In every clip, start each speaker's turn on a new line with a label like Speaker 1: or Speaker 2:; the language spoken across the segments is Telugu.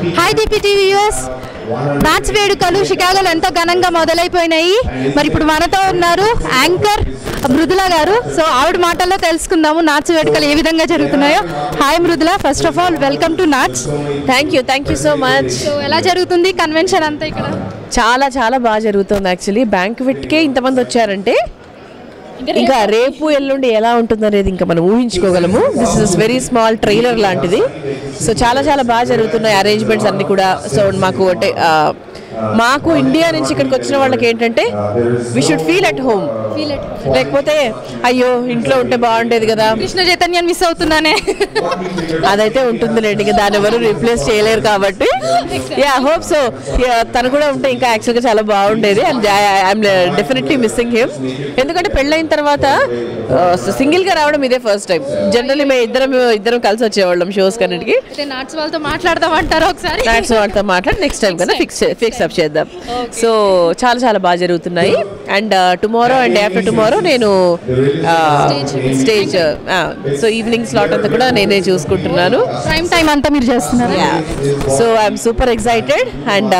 Speaker 1: hi Deepi TV US match వేడుకలు షికాగోలో ఎంతో ఘనంగా మొదలైపోయినాయి మరి ఇప్పుడు మనతో ఉన్నారు యాంకర్ మృదుల గారు సో ఆవిడ మాటల్లో తెలుసుకుందాము నాచ్ వేడుకలు ఏ విధంగా జరుగుతున్నాయో hi Mrudula first of all welcome to నాచ్
Speaker 2: thank you thank you so much
Speaker 1: so ఎలా జరుగుతుంది కన్వెన్షన్ అంతా ఇక్కడ
Speaker 2: చాలా చాలా బాగా జరుగుతుంది యాక్చువల్లీ బ్యాంక్ విట్కే ఇంతమంది వచ్చారంటే ఇంకా రేపు ఎల్లుండి ఎలా ఉంటుంది అనేది ఇంకా మనం ఊహించుకోగలము this is very small trailer లాంటిది సో చాలా చాలా బాగా జరుగుతున్నాయి అరేంజ్మెంట్స్ అన్ని కూడా సో మాకు అంటే ఆ, మాకు ఇండియా నుంచి ఇక్కడికి వచ్చిన వాళ్ళకి ఏంటంటే we should feel at home లేకపోతే అయ్యో ఇంట్లో ఉంటే బాగుండేది కదా
Speaker 1: కృష్ణ చైతన్యాన్ని మిస్ అవుతున్నానే
Speaker 2: అదైతే ఉంటుందిలేండి ఇంకా దాన్ని ఎవరు రీప్లేస్ చేయలేరు కాబట్టి యా హోప్ సో తను కూడా ఉంటే ఇంకా యాక్చువల్గా చాలా బాగుండేది and I'm definitely missing him ఎందుకంటే పెళ్ళైన తర్వాత సింగిల్ గా రావడం ఇదే ఫస్ట్ టైం జనరల్లీ మేము ఇద్దరం ఇద్దరం కలిసి వచ్చేవాళ్ళం షోస్ కన్నిటికి
Speaker 1: అయితే నాట్స్ వాళ్ళతో మాట్లాడదామంటారా ఒకసారి
Speaker 2: నాట్స్ వాళ్ళతో మాట్లాడి నెక్స్ట్ టైం కదా ఫిక్స్ ఫిక్స్ అప్ చేద్దాం సో చాలా చాలా బాగా జరుగుతున్నాయి and tomorrow and after tomorrow నేను స్టేజ్ సో ఈవినింగ్ స్లాట్ అంతా కూడా నేనే చూసుకుంటున్నాను
Speaker 1: ప్రైమ్ టైం అంతా మీరు చేస్తున్నారు
Speaker 2: so I'm super excited and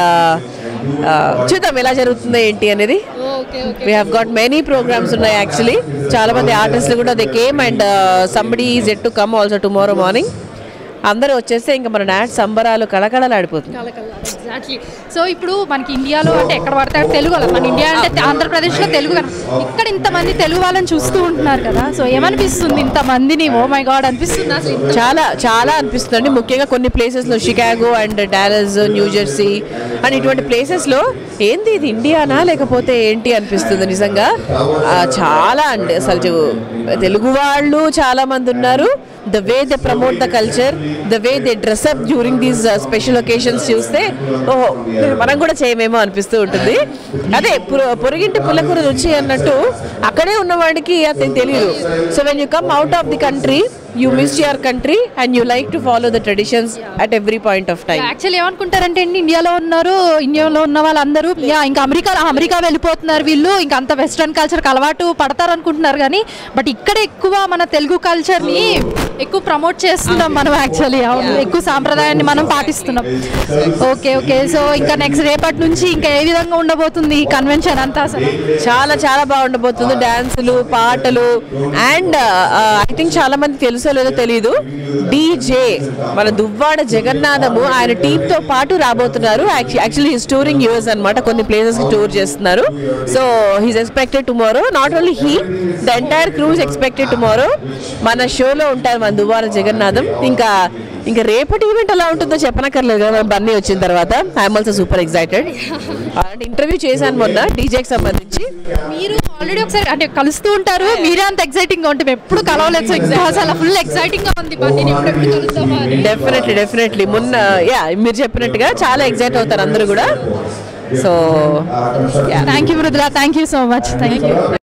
Speaker 2: చూద్దాం ఎలా జరుగుతుందో ఏంటి అనేది
Speaker 1: okay okay
Speaker 2: we have got many programs ఉన్నాయి యాక్చువల్లీ చాలా మంది ఆర్టిస్టులు కూడా they came and somebody is at to come also tomorrow morning అందరూ వచ్చేస్తే ఇంకా మన నాట్ సంబరాలు కళకళలాడిపోతుంది
Speaker 1: ఎగ్జాక్ట్లీ సో ఇప్పుడు మనకి ఇండియాలో అంటే ఎక్కడ పడితే అక్కడ తెలుగు వాళ్ళం మన ఇండియా అంటే ఆంధ్రప్రదేశ్లో తెలుగు కదా ఇక్కడ ఇంతమంది తెలుగు వాళ్ళని చూస్తూ ఉంటున్నారు కదా సో ఏమనిపిస్తుంది ఇంతమందిని ఓ మై గాడ్ అనిపిస్తుంది అసలు ఇంత-
Speaker 2: చాలా చాలా అనిపిస్తుంది ముఖ్యంగా కొన్ని ప్లేసెస్లో Chicago and Dallas New Jersey and ఇటువంటి ప్లేసెస్లో ఏంది ఇది ఇండియానా లేకపోతే ఏంటి అనిపిస్తుంది నిజంగా ఆ, చాలా అండి అసలు చూ- తెలుగు వాళ్ళు చాలా మంది ఉన్నారు the way they promote the culture the way they dress up during these special occasions చూస్తే ఓహో మనం కూడా చేయమేమో అనిపిస్తూ ఉంటుంది అదే పుర- పొరుగింటి పుల్లకూర రుచి అన్నట్టు అక్కడే ఉన్నవాడికి అది తెలియదు so when you come out of the country you miss your country and you like to follow the traditions at every point of time
Speaker 1: actually ఏమనుకుంటారంటే అండి ఇండియాలో ఉన్నారు ఇండియాలో ఉన్న వాళ్ళందరూ యా ఇంకా అమెరికా అమెరికా వెళ్ళిపోతున్నారు వీళ్ళు ఇంకా అంత వెస్ట్రన్ కల్చర్కి అలవాటు పడతారు అనుకుంటున్నారు కానీ బట్ ఇక్కడ ఎక్కువ మన తెలుగు కల్చర్ని ఎక్కువ ప్రమోట్ చేస్తున్నాం మనం యాక్చువల్లీ ఎక్కువ సాంప్రదాయాన్ని మనం పాటిస్తున్నాం ఓకే ఓకే సో ఇంకా నెక్స్ట్ రేపటి నుంచి ఇంకా ఏ విధంగా ఉండబోతుంది ఈ కన్వెన్షన్ అంతా అసలు
Speaker 2: చాలా చాలా బాగుండబోతుంది డాన్సులు పాటలు అండ్ ఐ థింక్ చాలా మంది తెలుసో లేదో తెలియదు డీజే మన దువ్వాడ జగన్నాథము ఆయన టీమ్ తో పాటు రాబోతున్నారు యాక్చువల్లీ హిస్ టూరింగ్ యూఎస్ అనమాట కొన్ని ప్లేసెస్ టూర్ చేస్తున్నారు so he's expected tomorrow not only he the entire crew's expected tomorrow మన షోలో ఉంటారు మన దువ్వాడ జగన్నాథం ఇంకా ఇంకా రేపటి ఈవెంట్ ఎలా ఉంటుందో చెప్పనక్కర్లేదు కదా మన బన్నీ వచ్చిన తర్వాత ఐఎమ్ ఆల్సో సూపర్ ఎక్సైటెడ్ అంటే ఇంటర్వ్యూ చేశాను మొన్న డీజేకి సంబంధించి
Speaker 1: మీరు ఆల్రెడీ ఒకసారి అంటే కలుస్తూ ఉంటారు మీరే అంత ఎక్సైటింగ్ గా ఉంటే మేము ఎప్పుడు కలవలేదు సో ఇంకా అసలు ఫుల్ ఎక్సైటింగ్ గా ఉంది బండిని ఎప్పుడు ఎప్పుడు కలుద్దామా అని
Speaker 2: డెఫినెట్లీ డెఫినెట్లీ మొన్న యా మీరు చెప్పినట్టుగా చాలా ఎగ్జైట్ అవుతారు అందరూ కూడా so
Speaker 1: thank you Mrudula thank you so much thank you